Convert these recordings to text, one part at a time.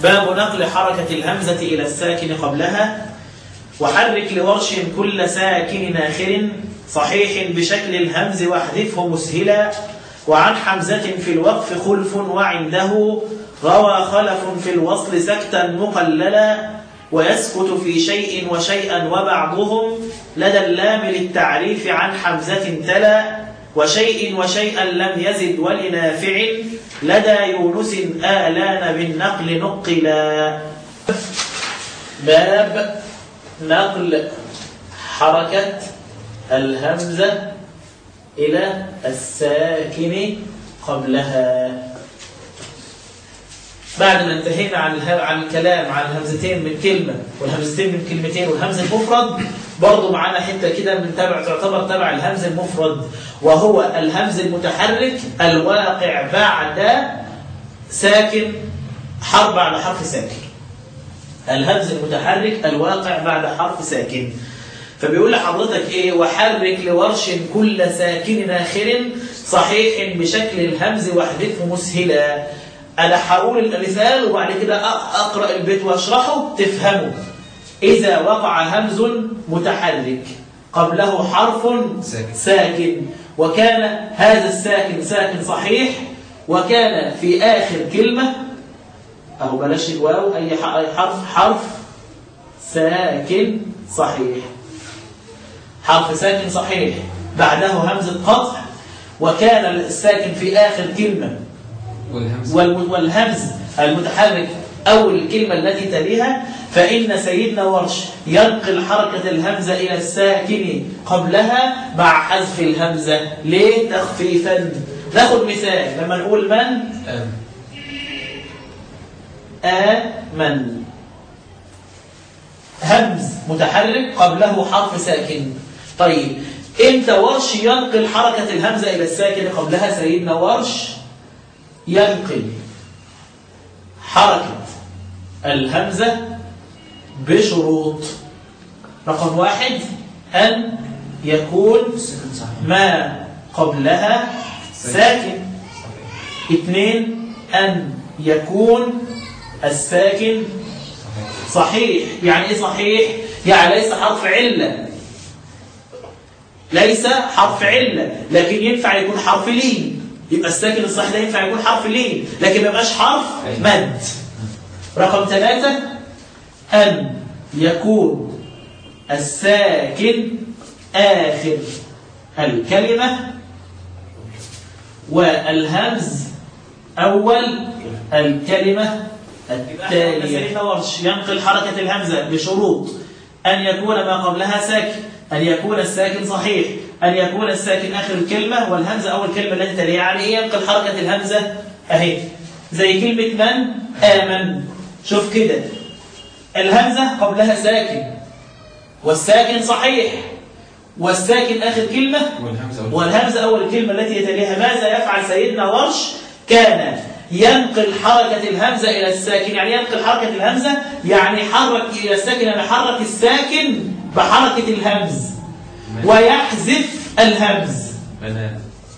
باب نقل حركة الهمزة إلى الساكن قبلها وحرك لورش كل ساكن آخر صحيح بشكل الهمز واحذفه مسهلا وعن حمزة في الوقف خلف وعنده روى خلف في الوصل سكتا مقللا ويسكت في شيء وشيئا وبعضهم لدى اللام للتعريف عن حمزة تلا وشيء وشيئا لم يزد ولنافع لدى يونس آلان بالنقل نقلا باب نقل حركة الهمزة إلى الساكن قبلها بعد ما انتهينا عن الهم... عن الكلام عن الهمزتين من كلمة والهمزتين من كلمتين والهمز المفرد برضه معانا حتة كده من تبع تعتبر تبع الهمز المفرد وهو الهمز المتحرك الواقع بعد ساكن حرف بعد حرف ساكن الهمز المتحرك الواقع بعد حرف ساكن فبيقول لحضرتك ايه وحرك لورش كل ساكن آخر صحيح بشكل الهمز واحذفه مسهلا انا هقول المثال وبعد كده اقرا البيت واشرحه تفهمه اذا وقع همز متحرك قبله حرف ساكن. ساكن وكان هذا الساكن ساكن صحيح وكان في اخر كلمه اهو بلاش الواو اي ح- أي حرف حرف ساكن صحيح حرف ساكن صحيح بعده همزه قطع وكان الساكن في اخر كلمه والهمز والم- والهمز المتحرك أول الكلمة التي تليها فإن سيدنا ورش ينقل حركة الهمزة إلى الساكن قبلها مع حذف الهمزة ليه تخفيفا ناخد مثال لما نقول من آم. آمن همز متحرك قبله حرف ساكن طيب امتى ورش ينقل حركة الهمزة إلى الساكن قبلها سيدنا ورش ينقل حركة الهمزة بشروط رقم واحد أن يكون سكن صحيح ما قبلها ساكن صحيح اثنين أن يكون الساكن صحيح صحيح يعني ايه صحيح يعني ليس حرف علة ليس حرف علة لكن ينفع يكون حرف لين يبقى الساكن الصحيح ده ينفع يكون حرف لين لكن ما يبقاش حرف أيوة. مد رقم ثلاثة أن يكون الساكن آخر الكلمة والهمز أول الكلمة التالية سيدنا ورش ينقل حركة الهمزة بشروط أن يكون ما قبلها ساكن أن يكون الساكن صحيح أن يكون الساكن آخر الكلمة والهمزة أول كلمة التي تليها يعني إيه ينقل حركة الهمزة أهي زي كلمة من آمن شوف كده الهمزة قبلها ساكن والساكن صحيح والساكن آخر كلمة والهمزة وال- والهمزة أول الكلمة التي يتليها ماذا يفعل سيدنا ورش كان ينقل حركة الهمزة إلى الساكن يعني ينقل حركة الهمزة يعني حرك إلى الساكن يعني حرك الساكن بحركة الهمز ويحذف الهمز بنات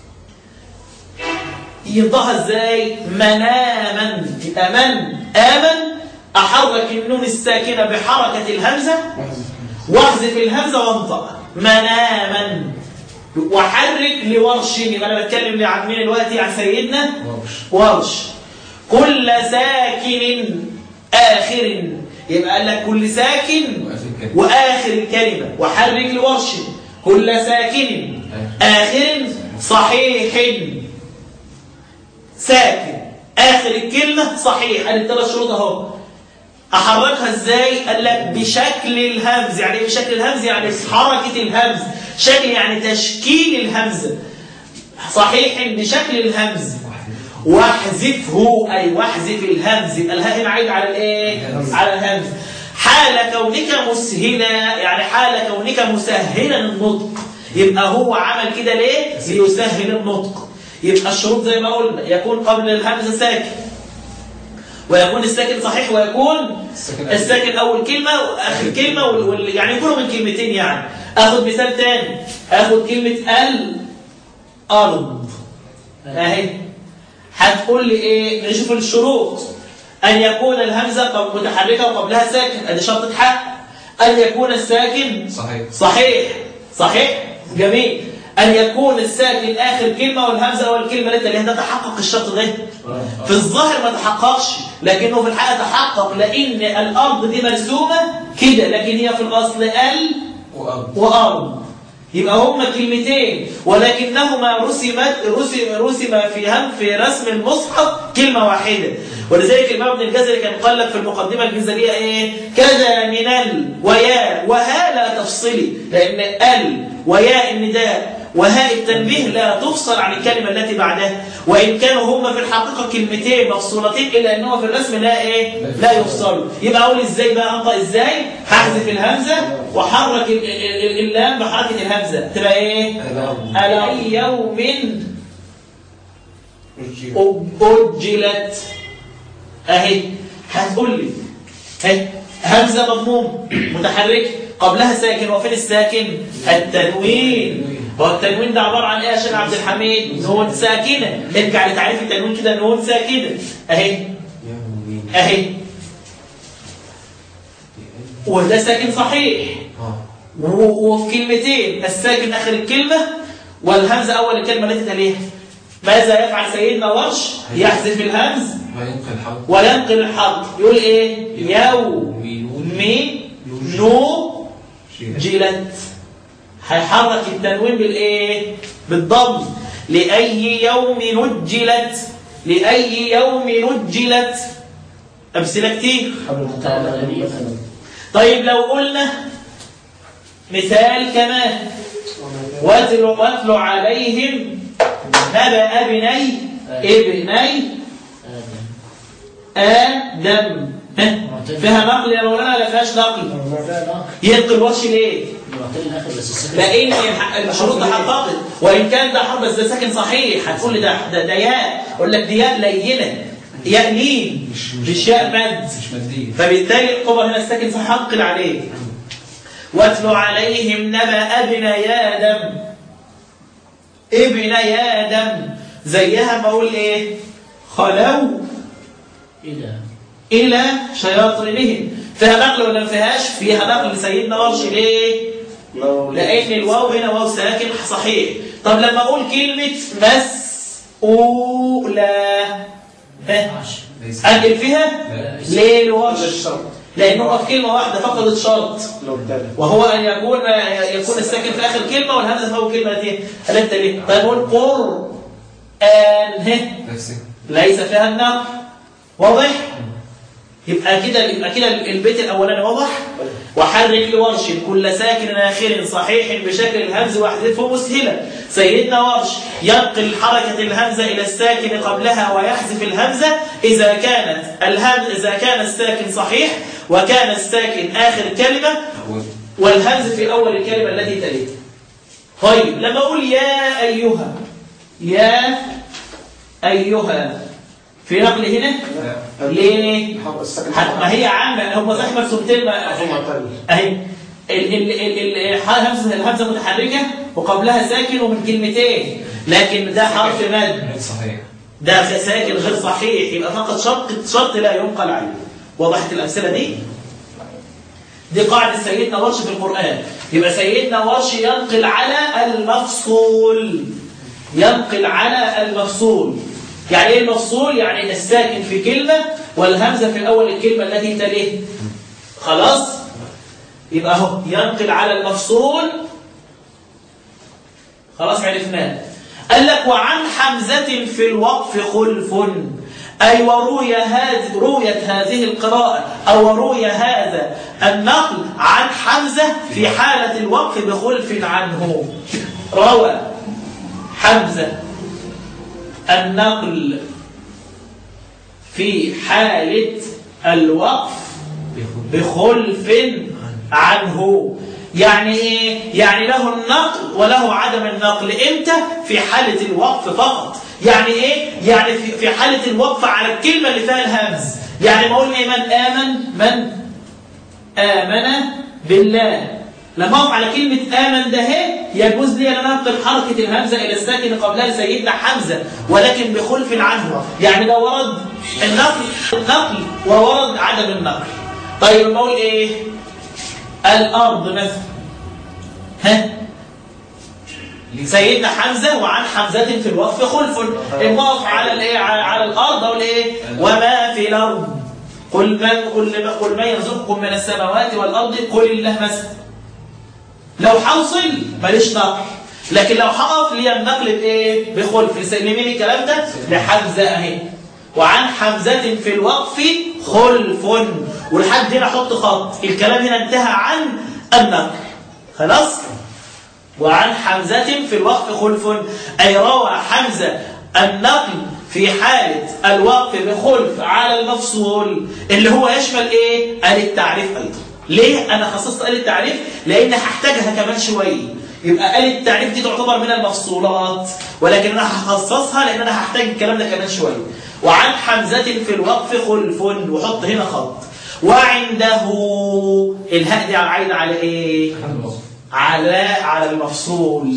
ينطقها ازاي مناما يبقى من آمن أحرك النون الساكنة بحركة الهمزة واحذف الهمزة وانطق مناما وحرك لورش يبقى انا بتكلم عن مين دلوقتي عن سيدنا ورش ورش كل ساكن آخر يبقى قال لك كل ساكن وآخر كلمة. وآخر الكلمة وحرك لورش كل ساكن آخر صحيح ساكن آخر الكلمة صحيح قال الثلاث شروط اهو أحركها إزاي؟ قال لك بشكل الهمز يعني إيه بشكل الهمز يعني حركة الهمز شكل يعني تشكيل الهمزة صحيح بشكل الهمز واحذفه أي واحذف الهمز يبقى الهاء هنا عايد على الإيه؟ الهمز. على الهمز حال كونك مسهلا يعني حال كونك مسهلا النطق يبقى هو عمل كده ليه؟ ليسهل النطق يبقى الشروط زي ما قلنا يكون قبل الهمزة ساكن ويكون الساكن صحيح ويكون الساكن الساكن أول كلمة وآخر كلمة وال... وال... يعني يكونوا من كلمتين يعني آخد مثال تاني آخد كلمة الأرض أهي هتقول لي إيه نشوف الشروط أن يكون الهمزة قب- متحركة وقبلها ساكن ادي شرط حق أن يكون الساكن صحيح صحيح صحيح جميل أن يكون الساكن آخر كلمة والهمزة أول كلمة اللي تليها ده تحقق الشرط ده في الظاهر ما تحققش لكنه في الحقيقة تحقق لأن الأرض دي مرسومة كده لكن هي في الأصل ال وأرض وأرض يبقى هما كلمتين ولكنهما رسمت رسم رسم في هم في رسم المصحف كلمة واحدة ولذلك الإمام ابن الجزري كان قال لك في المقدمة الجزرية إيه كذا من ال ويا وها لا تفصلي لأن ال ويا النداء وهاء التنبيه لا تفصل عن الكلمة التي بعدها وإن كانوا هما في الحقيقة كلمتين مفصولتين إلا أنهما في الرسم لا إيه لا يفصلوا يبقى أقول إزاي بقى أنطق إزاي هحذف الهمزة وحرك ال- ال- ال- اللام بحركة الهمزة تبقى إيه الأرض ألي يوم أب- أجلت أهي هتقول لي أهي همزة مضموم متحرك قبلها ساكن وفين الساكن التنوين هو التنوين ده عبارة عن ايه يا شيخ عبد الحميد نون ساكنة ارجع لتعريف التنوين كده نون ساكنة اهي يومين اهي وده ساكن صحيح اه و- وفي كلمتين الساكن آخر الكلمة والهمزة أول الكلمة التي تليها ماذا يفعل سيدنا ورش يحذف الهمز وينقل الحرف وينقل الحرف يقول ايه يوم مي نو جلت هيحرك التنوين بالايه بالضم لأي يوم نجلت لأي يوم نجلت أمثلة كتير طيب لو قلنا مثال كمان واتل واتل عليهم نبأ ابني ابني آدم ها؟ فيها نقل يا مولانا ولا فيهاش نقل؟ ينقل وش ليه؟ لان الشروط تحققت وان كان ده حرف بس ده ساكن صحيح هتقول لي ده ده, ده ياء اقول لك دي ياء لينه ياء لين مش- مش- مش ياء مد مش مادية فبالتالي القبر هنا الساكن صح حقل عليه واتل عليهم نبأ ابني آدم ابني آدم زيها ما اقول ايه خلو إلى شياطينهم فيها نقل ولا ما فيهاش فيها نقل لسيدنا ورش ليه لأن الواو هنا واو ساكن صحيح طب لما أقول كلمة مسؤولة ها ليس أنقل فيها لا. ليه الورش الشرط لأنه في كلمة واحدة فقدت شرط لو ابتدى وهو أن يكون يكون الساكن في آخر كلمة والهمزة في أول كلمة دي ألفت ليه طيب نقول قرآن ه نفسي ليس فيها النقل واضح يبقى كده يبقى كده البيت الاولاني واضح وحرك لورش كل ساكن اخر صحيح بشكل الهمز واحذفه مسهلا سيدنا ورش ينقل حركه الهمزه الى الساكن قبلها ويحذف الهمزه اذا كانت الهمز اذا كان الساكن صحيح وكان الساكن اخر كلمه أول والهمز في اول الكلمه التي تليها طيب لما اقول يا ايها يا ايها في نقل هنا لا ليه السكن حت- ما هي عامه هم صح مرسومتين ما- هم معتل اهي ال- ال- ال- ال- الهمزه الهمزه متحركه وقبلها ساكن ومن كلمتين لكن ده حرف مد غير صحيح ده ساكن غير صحيح يبقى فقط شرط شرط لا ينقل عليه وضحت الامثله دي دي قاعده سيدنا ورش في القران يبقى سيدنا ورش ينقل على المفصول ينقل على المفصول يعني ايه المفصول يعني الساكن في كلمه والهمزه في اول الكلمه التي تليه خلاص يبقى اهو ينقل على المفصول خلاص عرفناه قال لك وعن حمزة في الوقف خلف أي وروي هذه رويت هذه القراءة أو وروي هذا النقل عن حمزة في حالة الوقف بخلف عنه روى حمزة النقل في حالة الوقف بخلف عنه يعني ايه يعني له النقل وله عدم النقل امتى في حالة الوقف فقط يعني ايه يعني في في حالة الوقف على الكلمة اللي فيها الهمز يعني ما اقول ايه من آمن من آمن بالله لما اقف على كلمة آمن ده هي يجوز لي أن أنا أنقل حركة الهمزة إلى الساكن قبلها لسيدنا حمزة ولكن بخلف عنه يعني ده ورد النقل النقل وورد عدم النقل طيب ما أقول إيه؟ الأرض مثلا ها سيدنا حمزة وعن حمزة في الوقف خلف الموقف على الايه على الارض اقول ايه وما في الارض قل من قل قل من يرزقكم من السماوات والارض قل الله مثلا لو حوصل ماليش نقل لكن لو هقف لي النقل بايه بخلف لمين الكلام ده لحمزة اهي وعن حمزة في الوقف خلف ولحد هنا احط خط الكلام هنا انتهى عن النقل خلاص وعن حمزة في الوقف خلف أي روى حمزة النقل في حالة الوقف بخلف على المفصول اللي هو يشمل إيه؟ آل التعريف أيضا ليه أنا خصصت آل التعريف؟ لأن هحتاجها كمان شوية يبقى آل التعريف دي تعتبر من المفصولات ولكن أنا هخصصها لأن أنا هحتاج الكلام ده كمان شوية وعن حمزة في الوقف خلف وحط هنا خط وعنده الهاء دي عايدة على إيه؟ على على المفصول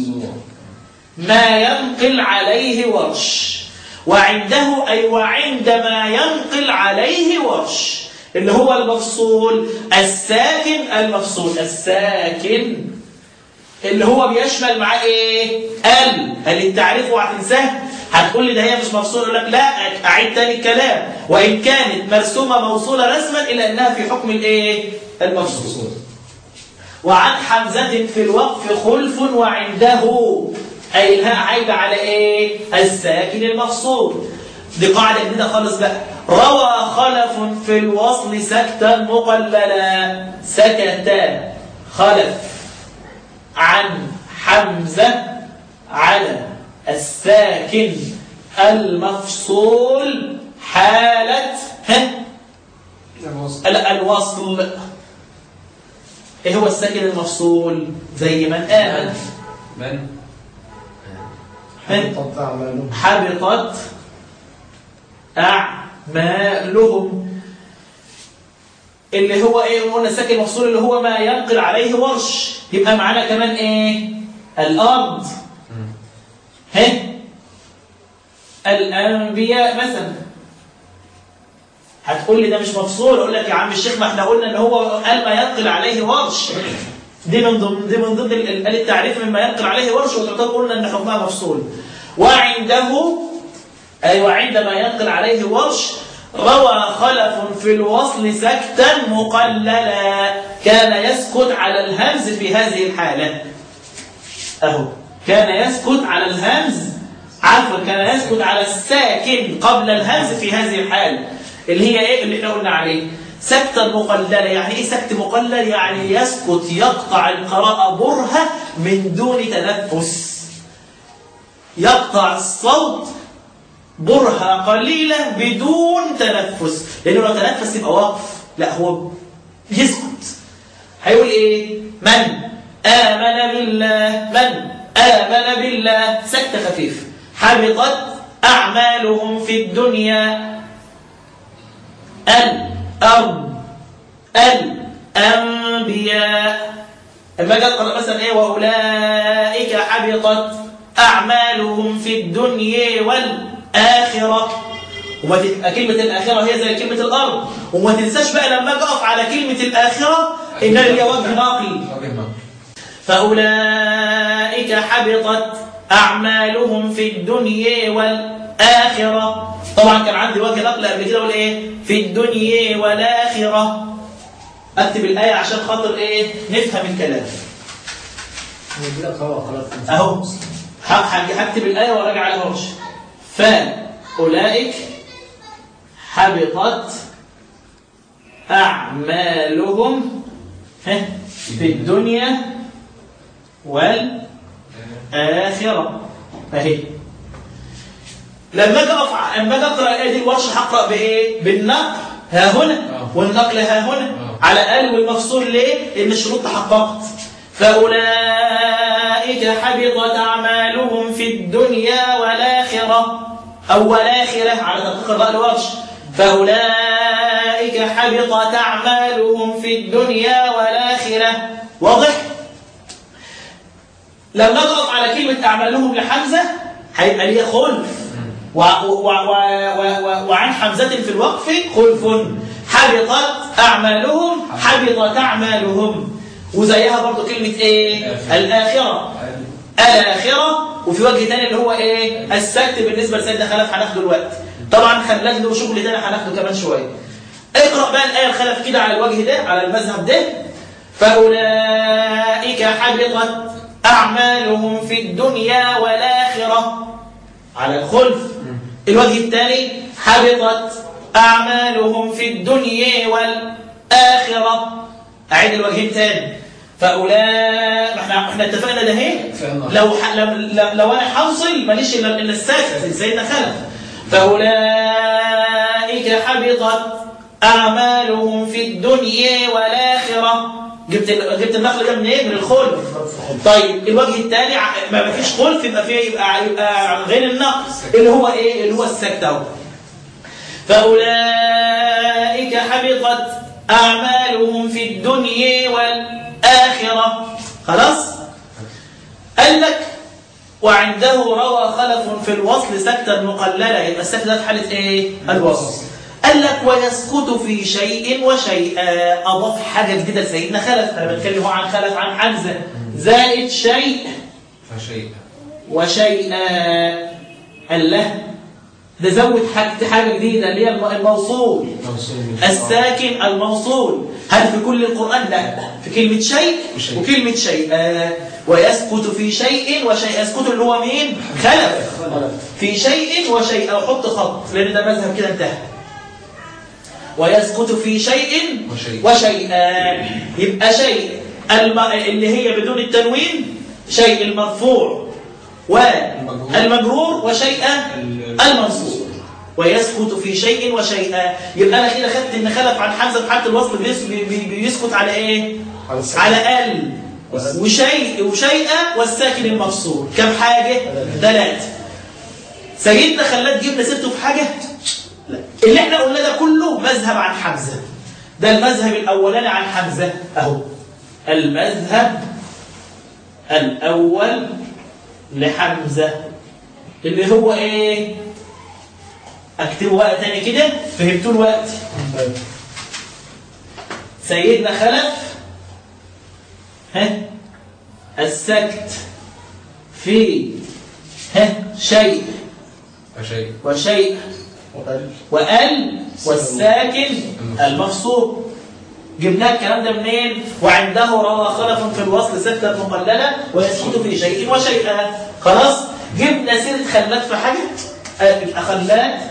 ما ينقل عليه ورش وعنده أي وعندما ينقل عليه ورش اللي هو المفصول الساكن المفصول الساكن اللي هو بيشمل معاه ايه ال هل التعريف وهتنساه هتقول لي ده هي مش مفصول اقول لك لا اعيد تاني الكلام وان كانت مرسومه موصوله رسما الا انها في حكم الايه المفصول وعن حمزة في الوقف خلف وعنده أي الهاء عايدة على إيه؟ الساكن المفصول دي قاعدة جديدة خالص بقى روى خلف في الوصل سكتا مقللا سكت خلف عن حمزة على الساكن المفصول حالة الوصل ايه هو الساكن المفصول زي من آمن من حبطت أعمالهم حبطت أعمالهم اللي هو ايه قلنا الساكن المفصول اللي هو ما ينقل عليه ورش يبقى معانا كمان ايه الأرض ها الأنبياء مثلا هتقول لي ده مش مفصول اقول لك يا عم الشيخ ما احنا قلنا ان هو قال ما ينقل عليه ورش دي من ضمن دي من ضمن التعريف مما ينقل عليه ورش وتعتبر قلنا ان حكمها مفصول وعنده اي وعندما ينقل عليه ورش روى خلف في الوصل سكتا مقللا كان يسكت على الهمز في هذه الحالة اهو كان يسكت على الهمز عفوا كان يسكت على الساكن قبل الهمز في هذه الحالة اللي هي ايه اللي احنا قلنا عليه سكتا مقللة يعني ايه سكت مقلل يعني يسكت يقطع القراءة برهة من دون تنفس يقطع الصوت برهة قليلة بدون تنفس لأنه لو تنفس يبقى واقف لا هو يسكت هيقول ايه من آمن بالله من آمن بالله سكت خفيف حبطت أعمالهم في الدنيا الأرض الأنبياء لما جاء قرأ مثلا إيه وأولئك حبطت أعمالهم في الدنيا والآخرة وما تبقى كلمة الآخرة هي زي كلمة الأرض وما تنساش بقى لما أجي أقف على كلمة الآخرة إن لي وجه ناقل فأولئك حبطت أعمالهم في الدنيا والآخرة طبعا كان عندي وجه نقل قبل كده اقول ايه في الدنيا والاخره اكتب الايه عشان خاطر ايه نفهم الكلام اهو هكتب الايه وراجع عليها ورش فاولئك حبطت اعمالهم في الدنيا والاخره اهي لما اجي اقف اما اجي اقرا الايه دي الورش هقرا بايه بالنقل ها هنا والنقل ها هنا على الاقل والمفصول ليه لان الشروط تحققت فاولئك حبطت اعمالهم في الدنيا والاخره او والاخره على تحقيق الراء الورش فاولئك حبطت اعمالهم في الدنيا والاخره واضح لما نضغط على كلمة أعمالهم لحمزة هيبقى ليها خلف و و و و و وعن حمزة في الوقف خلف حبطت أعمالهم حبطت أعمالهم وزيها برضو كلمة إيه؟ الآخرة الآخرة وفي وجه تاني اللي هو إيه؟ السكت بالنسبة لسيدنا خلف هناخده دلوقتي طبعا خلاك له شغل تاني هناخده كمان شوية اقرأ بقى الآية الخلف كده على الوجه ده على المذهب ده فأولئك حبطت أعمالهم في الدنيا والآخرة على الخلف الوجه الثاني حبطت أعمالهم في الدنيا والآخرة أعيد الوجهين تاني فأولئك احنا احنا اتفقنا ده اهي فعلا. لو ح... لو, لو- لو انا حوصل ماليش الا الا الساكت زي سيدنا خلف فأولئك حبطت أعمالهم في الدنيا والآخرة جبت ال- جبت النقل ده منين؟ من الخلف طيب الوجه الثاني ع- ما فيش خلف يبقى فيه يبقى يبقى غير النقل اللي هو ايه؟ اللي هو السكت اهو فأولئك حبطت أعمالهم في الدنيا والآخرة خلاص؟ قال لك وعنده روى خلف في الوصل سكتا مقللة يبقى السكت ده في حالة ايه؟ الوصل قال لك ويسكت في شيء وشيئا أضاف حاجة جديدة لسيدنا خلف أنا بتكلم هو عن خلف عن حمزة زائد شيء فشيء وشيئا قال له ده زود حاجة حاجة جديدة اللي هي الم- الموصول موصول من الساكن الموصول هل في كل القرآن لا في كلمة شيء وشيء. وكلمة شيء آه ويسكت في شيء وشيء يسكت اللي هو مين خلف في شيء وشيء أو حط خط لأن ده مذهب كده انتهى ويسكت في شيء وشيء. وشيئا يبقى شيء الم... اللي هي بدون التنوين شيء المرفوع والمجرور وشيء المنصوب ويسكت في شيء وشيئا يبقى انا كده خدت ان خلف عن حمزه في حاله الوصل بيس- بي- بي- بيسكت على ايه على السكت. على ال وشيء وشيئا والساكن المفصول كم حاجه ثلاثه سيدنا خلاد جبنا سيرته في حاجه لا اللي احنا قلنا ده كله مذهب عن حمزه ده المذهب الاولاني عن حمزه اهو المذهب الاول لحمزه اللي هو ايه اكتبه بقى تاني كده فهمتوا الوقت سيدنا خلف ها السكت في ها شيء فشيء وشيء وقال وال والساكن المفصول جبنا الكلام ده منين وعنده روى خلف في الوصل ستة مقللة ويسكت في شيء وشيئا خلاص جبنا سيرة خلات في حاجة آه، يبقى خلات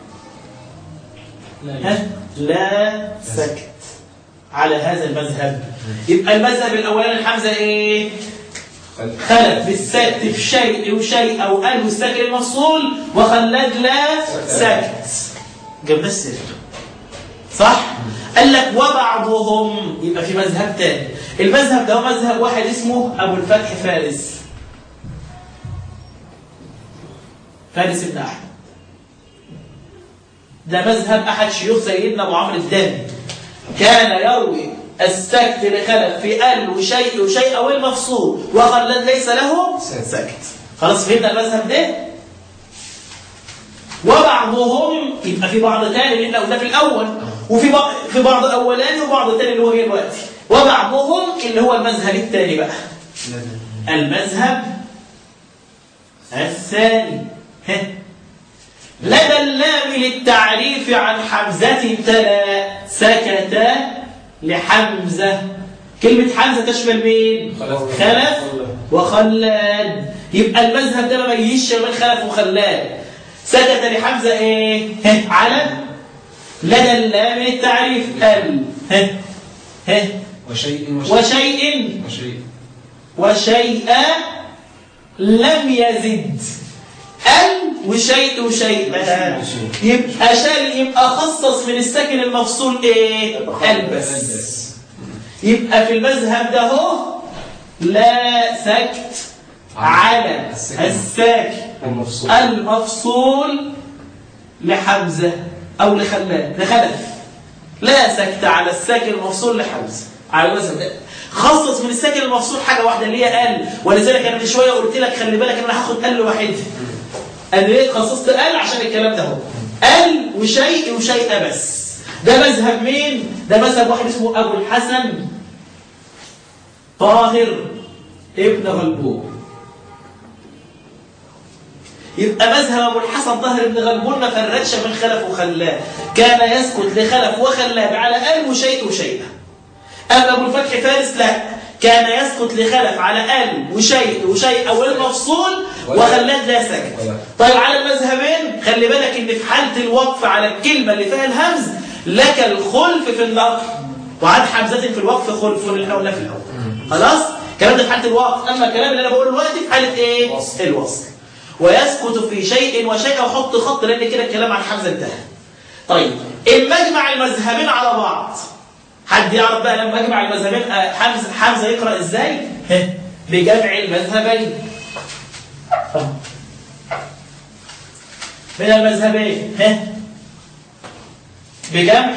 ها لا سكت على هذا المذهب يبقى المذهب الاولاني الحمزه ايه خلف خلف بالسكت في شيء وشيء او ال والساكن المفصول وخلاد لا سكت جبنا السيرة صح قال لك وبعضهم يبقى في مذهب تاني المذهب ده هو مذهب واحد اسمه ابو الفتح فارس فارس بن احمد ده مذهب احد شيوخ سيدنا ابو عمرو الداني كان يروي السكت لخلف في ال وشيء وشيء او المفصول وخلاد ليس له سكت. سكت خلاص فهمنا المذهب ده وبعضهم يبقى في بعض تاني اللي احنا قلناه في الاول وفي بعض في بعض اولاني وبعض تاني اللي هو جاي دلوقتي وبعضهم اللي هو المذهب الثاني بقى المذهب الثاني ها. لدى اللام للتعريف عن حمزة تلا سكت لحمزة كلمة حمزة تشمل مين؟ خلف. خلف وخلاد يبقى المذهب ده ما يجيش من خلف وخلاد سكت لحمزة ايه؟ ها. على لدى اللام للتعريف ال ها. ها. وشيء وشيء وشيء وشيئا لم يزد ال وشيء وشيئا يبقى شال يبقى خصص من الساكن المفصول ايه البس يبقى في المذهب ده هو لا سكت على الساكن المفصول المفصول لحمزة أو لخلاد لخلف لا سكت على الساكن المفصول لحمزة على المذهب ده خصص من الساكن المفصول حاجه واحده اللي هي ال ولذلك انا من شويه قلت لك خلي بالك ان انا هاخد ال لوحدها انا ليه خصصت ال عشان الكلام ده اهو ال وشيء وشيء بس ده مذهب مين ده مذهب واحد اسمه ابو الحسن طاهر ابن غلبون يبقى مذهب ابو الحسن طاهر بن غلبون ما فرقش من خلف وخلاه كان يسكت لخلف وخلاه على ال وشيء وشيء اما ابو الفتح فارس لا كان يسكت لخلف على ال وشيء وشيء او المفصول وخلاه لا سكت طيب على المذهبين خلي بالك ان في حاله الوقف على الكلمه اللي فيها الهمز لك الخلف في النقل وعن حمزه في الوقف خلف اللي احنا قلناه في الاول خلاص الكلام ده في حاله الوقف اما الكلام اللي انا بقوله دلوقتي في حاله ايه وصل. الوصل ويسكت في شيء وشيء وحط خط لان كده الكلام عن حمزه انتهى طيب اما اجمع المذهبين على بعض حد يعرف بقى لما اجمع المذهبين آه، حمزه حمزه يقرا ازاي ها، بجمع المذهبين من المذهبين ها بجمع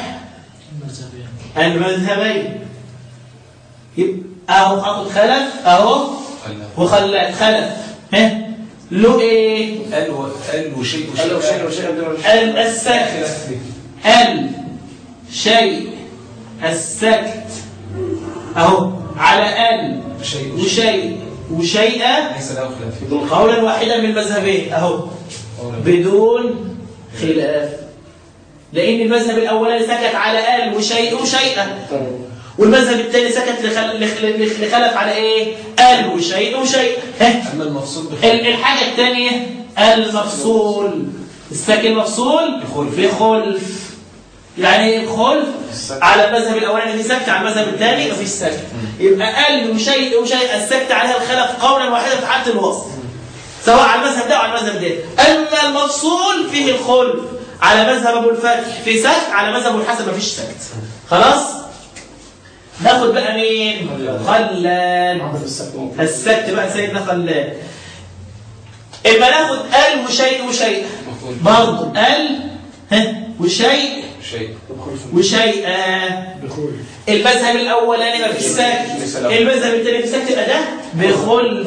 المذهبين يبقى اهو حاطط خلف اهو وخلف خلف ها له ايه ال و- ال وشيء وشيء قال له شيء وشيء ال السكت ال شيء السكت اهو على ال شيء وشيء وشيء وشيئا ليس له خلاف قولا واحدا من المذهبين اهو قولا بدون خلاف لان المذهب الاولاني سكت على ال وشيء وشيئا والمذهب الثاني سكت لخل... لخ- لخ- لخلف على ايه ال وشيء وشيء ها اما المقصود ال- بخلاف الحاجة الثانية المفصول الساكن مفصول بخلف. بخلف يعني ايه خلف السكت. على المذهب الاولاني في سكت على المذهب الثاني مفيش سكت يبقى ال وشيء وشيء السكت عليها الخلف قولا واحدا في حاله الوصل سواء على المذهب ده او على المذهب ده اما المفصول فيه الخلف على مذهب ابو الفتح في سكت على مذهب ابو الحسن مفيش سكت خلاص ناخد بقى مين خلان عمل السكت السكت بقى سيدنا خلان اما ناخد ال وشيء وشيء مفعول برضه ال ها وشيء شيء وشيء آه بخول المذهب الاولاني ما فيش سكت المذهب الثاني في سكت يبقى ده بخلف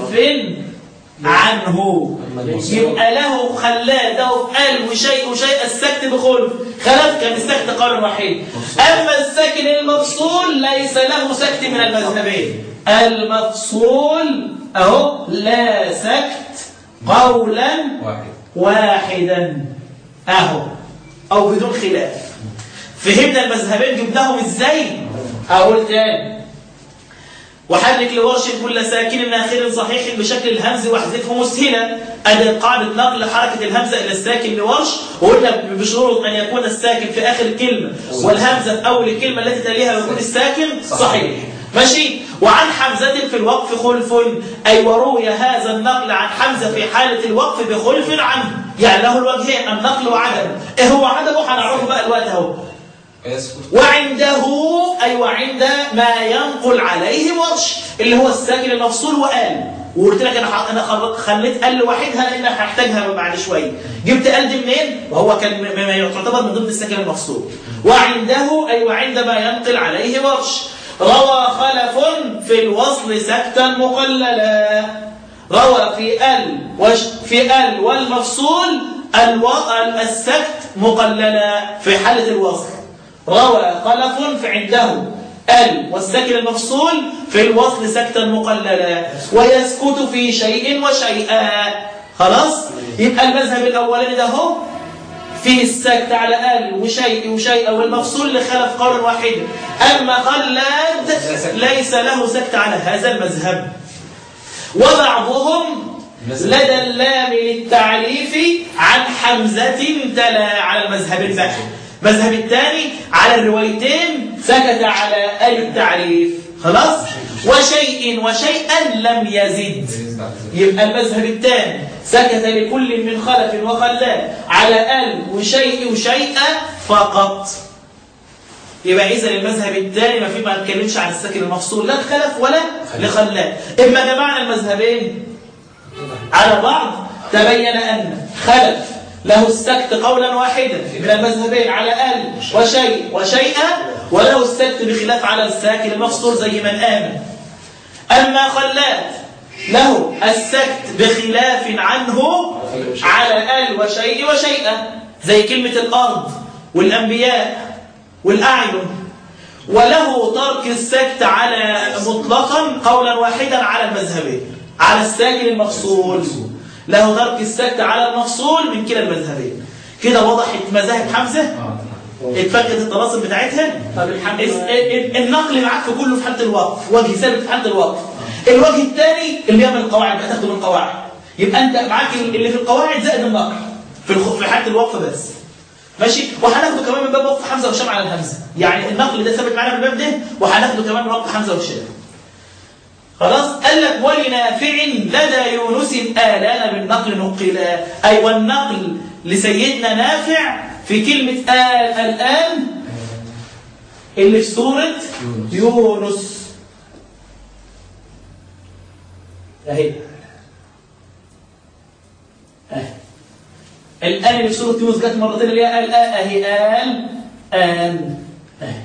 عنه يبقى له خلاه ده قال وشيء وشيء السكت بخلف خلف كان السكت قولا واحد اما الساكن المفصول ليس له سكت من المذهبين المفصول اهو لا سكت قولا واحد واحدا اهو او بدون خلاف فهمنا المذهبين جبناهم ازاي اقول تاني وحرك لورش كل ساكن اخر صحيح بشكل الهمز واحذفه مسهلا ادي قاعده نقل حركه الهمزه الى الساكن لورش وقلنا بشروط ان يكون الساكن في اخر الكلمه والهمزه في اول الكلمه التي تليها ويكون الساكن صحيح ماشي وعن حمزة في الوقف خلف أي وروي هذا النقل عن حمزة في حالة الوقف بخلف عنه يعني له الوجهين النقل وعدم إيه هو عدمه هنعرفه بقى الوقت اهو يسكت وعنده أي وعند ما ينقل عليه ورش اللي هو الساكن المفصول وقال وقلت لك انا ح- انا خل- خليت ال لوحدها لان هحتاجها بعد شويه جبت ال دي منين وهو كان م- مما يعتبر من ضمن الساكن المفصول وعنده اي وعند ما ينقل عليه ورش روى خلف في الوصل سكتا مقللا روى في ال وش في ال والمفصول الو... ال- السكت مقللا في حاله الوصل روى خلف في عنده ال والسكن المفصول في الوصل سكتا مقللا ويسكت في شيء وشيئا خلاص يبقى المذهب الاولاني ده هو فيه السكت على ال وشيء وشيء والمفصول لخلف قول واحد اما خلاد ليس له سكت على هذا المذهب وبعضهم لدى اللام للتعريف عن حمزة تلا على المذهب البحر المذهب الثاني على الروايتين سكت على ال التعريف خلاص وشيء وشيئا لم يزد يزيد على ذلك. يبقى المذهب الثاني سكت لكل من خلف وخلاه على ال وشيء وشيئا فقط يبقى اذا المذهب الثاني ما في ما نتكلمش عن الساكن المفصول لا خلف ولا لخلاه اما جمعنا المذهبين على بعض تبين ان خلف له السكت قولا واحدا من المذهبين على ال وشيء وشيئا وله السكت السكت بخلاف على الساكن المفصول زي من آمن أما خلات له السكت بخلاف عنه على ال وشيء وشيئا زي كلمة الأرض والأنبياء والأعين وله ترك السكت على مطلقا قولا واحدا على المذهبين على الساكن المفصول له ترك السكت على المفصول من كلا المذهبين كده وضحت مذاهب حمزة اه اتفكت الطلاسم بتاعتها طب الحمد الس- لله ال- النقل معاك في كله في حاله الوقف وجه ثابت في حاله الوقف الوجه الثاني اللي هي من القواعد بقى تاخده من القواعد يبقى انت معاك اللي في القواعد زائد النقل في الخ- في حاله الوقف بس ماشي وهناخده كمان من باب وقف حمزه وهشام على الهمزه يعني النقل ده ثابت معانا في الباب ده وهناخده كمان من وقف حمزه وهشام خلاص قال لك ولنافع لدى يونس آلان بالنقل نقلا أي والنقل لسيدنا نافع في كلمة آل الآن اللي في سورة يونس. يونس أهي أهي الآن اللي في سورة يونس جت مرتين اللي هي آل آه أهي آل آن أهي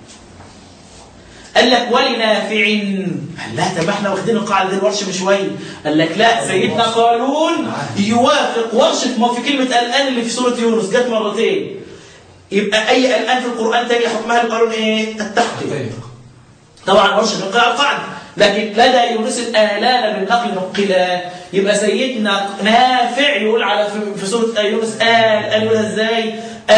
قال لك ولنافع قال لا طب احنا واخدين القاعده دي الورش من شويه قال لك لا سيدنا قالون يوافق ورش في في كلمه الان اللي في سوره يونس جت مرتين يبقى اي الان في القران تاني حكمها القانون ايه التحقيق طبعا ورش من قاعده القاعده لكن لدى يونس الآلان بالنقل نقلا يبقى سيدنا نافع يقول على في- في سورة يونس آل قال يقولها ازاي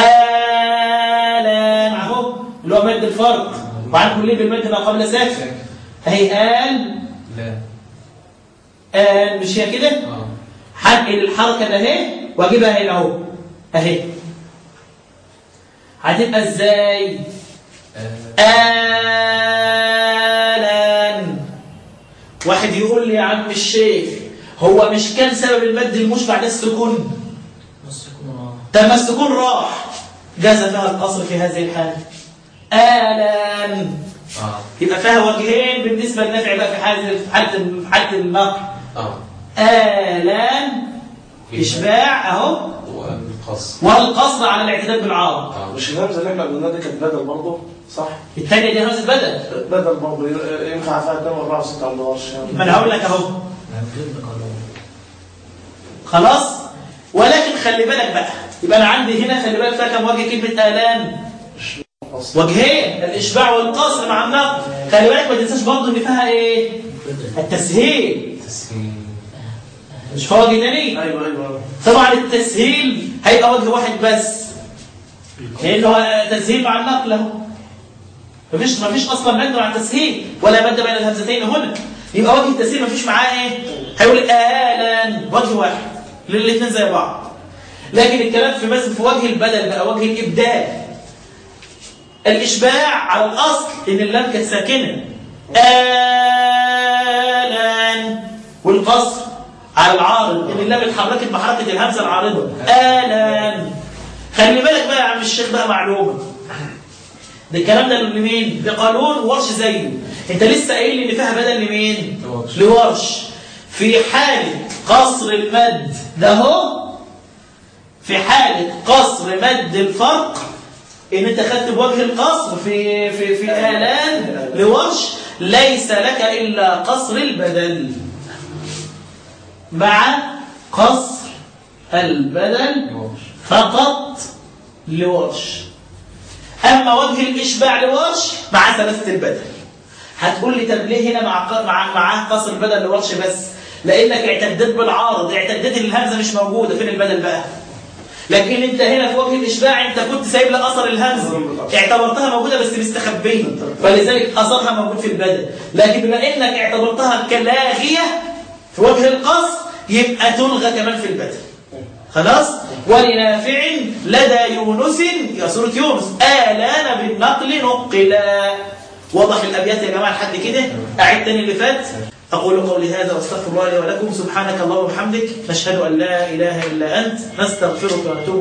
آلان اهو اللي هو مد الفرق وعن كل بالمد ما قبل ساكن اهي آل لا آل مش هي كده اه هنقل الحركة ده اهي واجيبها هنا اهو اهي هتبقى ازاي آه. آلان واحد يقول لي يا عم الشيخ هو مش كان سبب المد المشبع ده السكون نص يكون اه طب ما السكون راح جاز فيها القصر في هذه الحالة آلان اه يبقى فيها وجهين بالنسبة للنافع بقى في حالة في حالة في حالة النقل اه آلان إشباع أهو والقص والقصر على الاعتداد بالعارض اه مش الهمزه اللي احنا قلناها دي كانت بدل برضه صح؟ الثانية دي همزة بدل بدل برضه ينفع فيها كام أربعة وستة عند ورش ما أنا هقول لك أهو غير قانون خلاص ولكن خلي بالك بقى يبقى انا عندي هنا خلي بالك فيها كم وجه كلمه الان وجهين الاشباع والقصر مع النقل خلي بالك ما تنساش برضه ان فيها ايه التسهيل تسهيل مش فيها وجه تاني أيوه أيوه طبعا التسهيل هيبقى وجه واحد بس لانه هو تسهيل مع النقل اهو مفيش مفيش اصلا مد مع التسهيل ولا مد بين الهمزتين هنا يبقى وجه التسهيل مفيش معاه ايه هيقول اهلا وجه واحد للاثنين زي بعض لكن الكلام في مثل في وجه البدل بقى وجه الابدال الاشباع على الاصل ان اللام كانت ساكنه الان والقصر على العارض ان اللام اتحركت بحركه الهمزه العارضه الان خلي بالك بقى يا عم الشيخ بقى معلومه ده الكلام ده لمين؟ لقانون ورش زيه انت لسه قايل لي ان فيها بدل لمين؟ لورش. لورش في حالة قصر المد ده هو في حالة قصر مد الفرق ان انت خدت بوجه القصر في في في آلان لورش ليس لك الا قصر البدل مع قصر البدل يورش. فقط لورش أما وجه الإشباع لورش مع ثلاثة البدل هتقول لي طب ليه هنا مع ق- مع معاه قصر البدل لورش بس لأنك اعتدت بالعارض اعتدت ان الهمزة مش موجودة فين البدل بقى لكن انت هنا في وجه الإشباع انت كنت سايب لك أثر الهمزة اعتبرتها موجودة بس مستخبية فلذلك أثرها موجود في البدل لكن بما انك اعتبرتها كلاغية في وجه القصر يبقى تلغى كمان في البدل خلاص ولنافع لدى يونس يا سورة يونس آلان بالنقل نقلا وضح الأبيات يا جماعة لحد كده أعد تاني اللي فات أقول قولي هذا وأستغفر الله لي ولكم سبحانك اللهم وبحمدك نشهد أن لا إله إلا أنت نستغفرك ونتوب